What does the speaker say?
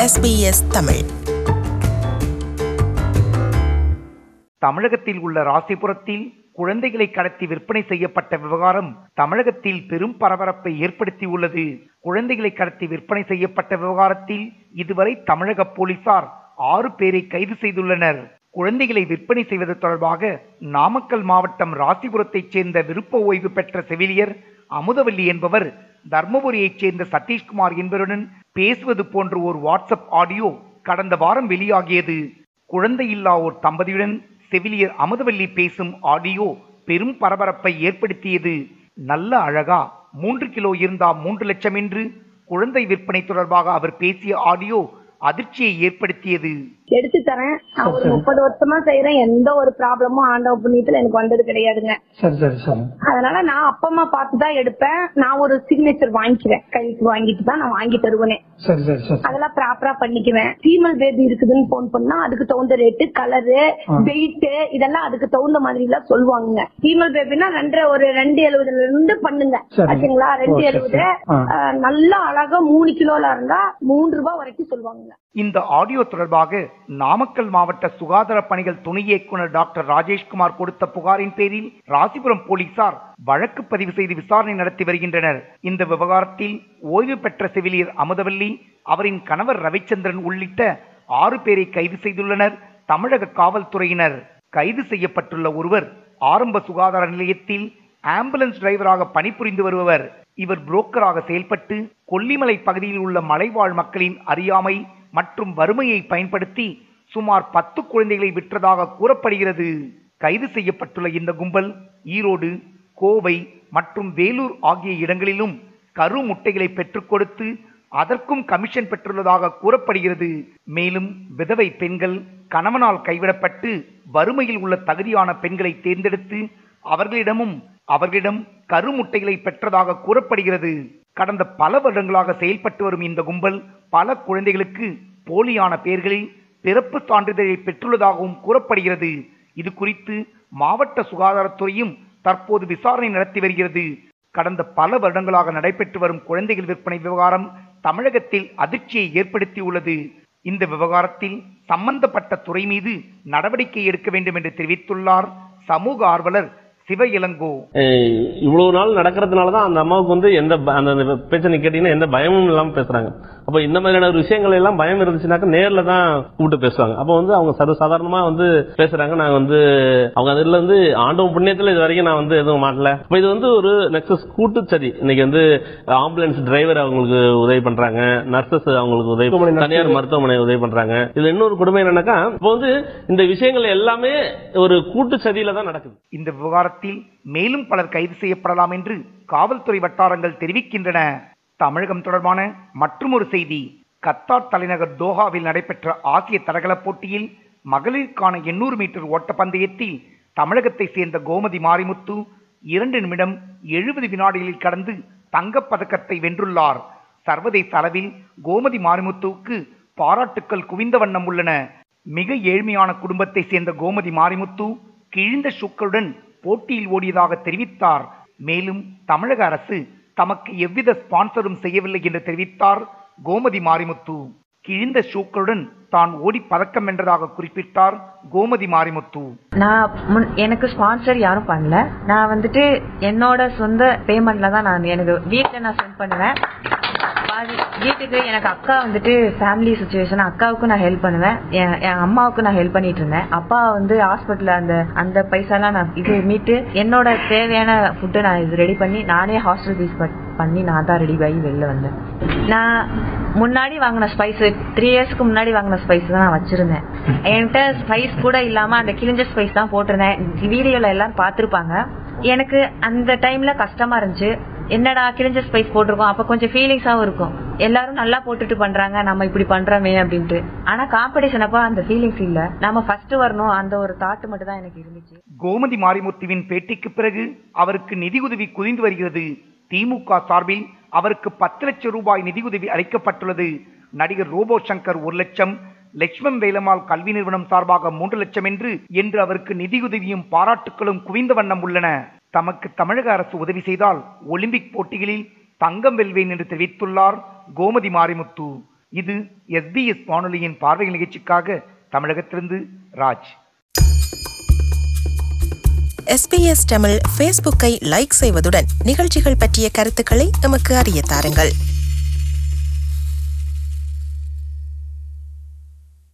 SBS Tamil தமிழகத்தில் உள்ள ராசிபுரத்தில் குழந்தைகளை கடத்தி விற்பனை செய்யப்பட்ட விவகாரம் தமிழகத்தில் பெரும் பரபரப்பை ஏற்படுத்தியுள்ளது குழந்தைகளை கடத்தி விற்பனை செய்யப்பட்ட விவகாரத்தில் இதுவரை தமிழக போலீசார் ஆறு பேரை கைது செய்துள்ளனர் குழந்தைகளை விற்பனை செய்வது தொடர்பாக நாமக்கல் மாவட்டம் ராசிபுரத்தைச் சேர்ந்த விருப்ப ஓய்வு பெற்ற செவிலியர் அமுதவல்லி என்பவர் தர்மபுரியைச் சேர்ந்த சதீஷ்குமார் என்பவருடன் பேசுவது போன்ற ஒரு வாட்ஸ்அப் ஆடியோ கடந்த வாரம் வெளியாகியது குழந்தையில்லா ஒரு தம்பதியுடன் செவிலியர் அமுதவல்லி பேசும் ஆடியோ பெரும் பரபரப்பை ஏற்படுத்தியது நல்ல அழகா மூன்று கிலோ இருந்தா மூன்று லட்சம் என்று குழந்தை விற்பனை தொடர்பாக அவர் பேசிய ஆடியோ அதிர்ச்சியை ஏற்படுத்தியது எடுத்து தரேன் நான் ஒரு முப்பது வருஷமா செய்யறேன் எந்த ஒரு ப்ராப்ளமும் ஆண்டவ புண்ணியத்துல எனக்கு வந்தது கிடையாதுங்க சரி சரி சரி அதனால நான் அப்பா அம்மா பார்த்து தான் எடுப்பேன் நான் ஒரு சிக்னேச்சர் வாங்கிக்குவேன் கைக்கு வாங்கிட்டு தான் நான் வாங்கி தருவேனே சரி சரி சரி அதெல்லாம் ப்ராப்பரா பண்ணிக்குவேன் ஃபீமேல் பேபி இருக்குதுன்னு போன் பண்ணா அதுக்கு தகுந்த ரேட்டு கலரு வெயிட் இதெல்லாம் அதுக்கு தகுந்த மாதிரி எல்லாம் சொல்லுவாங்க ஃபீமேல் பேபினா ரெண்டரை ஒரு ரெண்டு எழுபதுல இருந்து பண்ணுங்க சரி. ஆச்சுங்களா ரெண்டு ஓகே, எழுபது சரி. ஆ. அஹ், நல்லா அழகா மூணு கிலோல இருந்தா மூன்று ரூபாய் வரைக்கும் சொல்லுவாங்க இந்த ஆடியோ தொடர்பாக நாமக்கல் மாவட்ட சுகாதார பணிகள் துணை இயக்குனர் டாக்டர் ராஜேஷ்குமார் கொடுத்த புகாரின் பேரில் ராசிபுரம் போலீசார் வழக்கு பதிவு செய்து விசாரணை நடத்தி வருகின்றனர் இந்த விவகாரத்தில் ஓய்வு பெற்ற செவிலியர் அமுதவல்லி அவரின் கணவர் ரவிச்சந்திரன் உள்ளிட்ட ஆறு பேரை கைது செய்துள்ளனர் தமிழக காவல்துறையினர் கைது செய்யப்பட்டுள்ள ஒருவர் ஆரம்ப சுகாதார நிலையத்தில் ஆம்புலன்ஸ் டிரைவராக பணிபுரிந்து வருபவர் இவர் புரோக்கராக செயல்பட்டு கொல்லிமலை பகுதியில் உள்ள மலைவாழ் மக்களின் அறியாமை மற்றும் வறுமையை பயன்படுத்தி சுமார் பத்து குழந்தைகளை விற்றதாக கூறப்படுகிறது கைது செய்யப்பட்டுள்ள இந்த கும்பல் ஈரோடு கோவை மற்றும் வேலூர் ஆகிய இடங்களிலும் கரு முட்டைகளை பெற்றுக் கொடுத்து அதற்கும் கமிஷன் பெற்றுள்ளதாக கூறப்படுகிறது மேலும் விதவை பெண்கள் கணவனால் கைவிடப்பட்டு வறுமையில் உள்ள தகுதியான பெண்களை தேர்ந்தெடுத்து அவர்களிடமும் அவர்களிடம் கரு முட்டைகளை பெற்றதாக கூறப்படுகிறது கடந்த பல வருடங்களாக செயல்பட்டு வரும் இந்த கும்பல் பல குழந்தைகளுக்கு போலியான பெயர்களில் பிறப்பு சான்றிதழை பெற்றுள்ளதாகவும் கூறப்படுகிறது இது குறித்து மாவட்ட சுகாதாரத்துறையும் தற்போது விசாரணை நடத்தி வருகிறது கடந்த பல வருடங்களாக நடைபெற்று வரும் குழந்தைகள் விற்பனை விவகாரம் தமிழகத்தில் அதிர்ச்சியை ஏற்படுத்தியுள்ளது இந்த விவகாரத்தில் சம்பந்தப்பட்ட துறை மீது நடவடிக்கை எடுக்க வேண்டும் என்று தெரிவித்துள்ளார் சமூக ஆர்வலர் சிவ இளங்கோ ஏய், இவ்வளவு நாள் நடக்கிறதுனால தான் அந்த அம்மாவுக்கு வந்து எந்த ப- அந்த அந்த பேச்சை நீ கேட்டீங்கன்னா எந்த பயமும் இல்லாம பேசுறாங்க அப்போ இந்த மாதிரியான ஒரு விஷயங்கள் எல்லாம் பயம் இருந்துச்சுனாக்கா நேர்ல தான் கூப்பிட்டு பேசுவாங்க அப்போ வந்து அவங்க சர்வ சாதாரணமா வந்து பேசுறாங்க நான் வந்து அவங்க அதுல வந்து ஆண்டவன் புண்ணியத்துல இது வரைக்கும் நான் வந்து எதுவும் மாட்டல அப்ப இது வந்து ஒரு நெக்ஸஸ் கூட்டுச்சதி இன்னைக்கு வந்து ஆம்புலன்ஸ் டிரைவர் அவங்களுக்கு உதவி பண்றாங்க நர்சஸ் அவங்களுக்கு உதவி தனியார் மருத்துவமனை உதவி பண்றாங்க இதுல இன்னொரு கொடுமை என்னன்னாக்கா இப்போ வந்து இந்த விஷயங்கள் எல்லாமே ஒரு கூட்டுச்சதியில தான் நடக்குது இந்த விவகாரத்தில் மேலும் பலர் கைது செய்யப்படலாம் என்று காவல்துறை வட்டாரங்கள் தெரிவிக்கின்றன தமிழகம் தொடர்பான மற்றுமொரு செய்தி கத்தார் தலைநகர் தோஹாவில் நடைபெற்ற ஆசிய தடகள போட்டியில் மகளிருக்கான 800 மீட்டர் ஓட்டப்பந்தயத்தில் தமிழகத்தை சேர்ந்த கோமதி மாரிமுத்து இரண்டு நிமிடம் எழுபது வினாடிகளில் கடந்து தங்கப் பதக்கத்தை வென்றுள்ளார் சர்வதேச அளவில் கோமதி மாரிமுத்துவுக்கு பாராட்டுக்கள் குவிந்த வண்ணம் உள்ளன மிக ஏழ்மையான குடும்பத்தை சேர்ந்த கோமதி மாரிமுத்து கிழிந்த ஷூக்களுடன் போட்டியில் ஓடியதாக தெரிவித்தார் மேலும் தமிழக அரசு தமக்கு எவ்வித ஸ்பான்சரும் செய்யவில்லை என்று தெரிவித்தார் கோமதி மாரிமுத்து கிழிந்த ஷூக்களுடன் தான் ஓடி பதக்கம் வென்றதாக குறிப்பிட்டார் கோமதி மாரிமுத்து நான் முன்- எனக்கு ஸ்பான்சர் யாரும் பண்ணல நான் வந்துட்டு என்னோட சொந்த பேமெண்ட்ல தான் நான் எனக்கு வீட்டில் நான் சென்ட் பண்ணுவேன் பாதி வீட்டுக்கு எனக்கு அக்கா வந்துட்டு ஃபேமிலி சுச்சுவேஷன் அக்காவுக்கு நான் ஹெல்ப் பண்ணுவேன் என் என் அம்மாவுக்கு நான் ஹெல்ப் பண்ணிட்டு இருந்தேன் அப்பா வந்து ஹாஸ்பிட்டல்ல அந்த அந்த பைசாலாம் நான் இது மீட்டு என்னோட தேவையான ஃபுட்டு நான் இது ரெடி பண்ணி நானே ஹாஸ்டல் ஃபீஸ் பண்ணி நான் தான் ரெடி ஆகி வெளில வந்தேன் நான் முன்னாடி வாங்கின ஸ்பைஸ் த்ரீ இயர்ஸ்க்கு முன்னாடி வாங்கின ஸ்பைஸ் தான் நான் வச்சிருந்தேன் என்கிட்ட ஸ்பைஸ் கூட இல்லாம அந்த கிழிஞ்ச ஸ்பைஸ் தான் போட்டிருந்தேன் வீடியோல எல்லாம் பார்த்திருப்பாங்க எனக்கு அந்த டைம்ல கஷ்டமா இருந்துச்சு என்னடா கிழிஞ்ச ஸ்பைஸ் போட்டிருக்கோம் அப்ப கொஞ்சம் ஃபீலிங்ஸாவும் இருக்கும் எல்லாரும் நல்லா போட்டுட்டு பண்றாங்க நம்ம இப்படி பண்றோமே அப்படின்ட்டு ஆனா காம்படிஷன் அப்ப அந்த ஃபீலிங்ஸ் இல்ல நம்ம ஃபர்ஸ்ட் வரணும் அந்த ஒரு தாட் மட்டும் தான் எனக்கு இருந்துச்சு கோமதி மாரிமுத்துவின் பேட்டிக்கு பிறகு அவருக்கு நிதியுதவி குவிந்து வருகிறது திமுக சார்பில் அவருக்கு பத்து லட்சம் ரூபாய் நிதியுதவி அளிக்கப்பட்டுள்ளது நடிகர் ரோபோ சங்கர் ஒரு லட்சம் லட்சுமம் வேலம்மாள் கல்வி நிறுவனம் சார்பாக மூன்று லட்சம் என்று என்று அவருக்கு நிதியுதவியும் பாராட்டுகளும் குவிந்த வண்ணம் உள்ளன தமக்கு தமிழக அரசு உதவி செய்தால் ஒலிம்பிக் போட்டிகளில் தங்கம் வெல்வேன் என்று தெரிவித்துள்ளார் கோமதி மாரிமுத்து இது எஸ்பிஎஸ் வானொலியின் பார்வை நிகழ்ச்சிக்காக தமிழகத்திலிருந்து ராஜ் எஸ்பிஎஸ் தமிழ் ஃபேஸ்புக்கை லைக் செய்வதுடன் நிகழ்ச்சிகள் பற்றிய கருத்துக்களை எமக்கு அறிய தாருங்கள்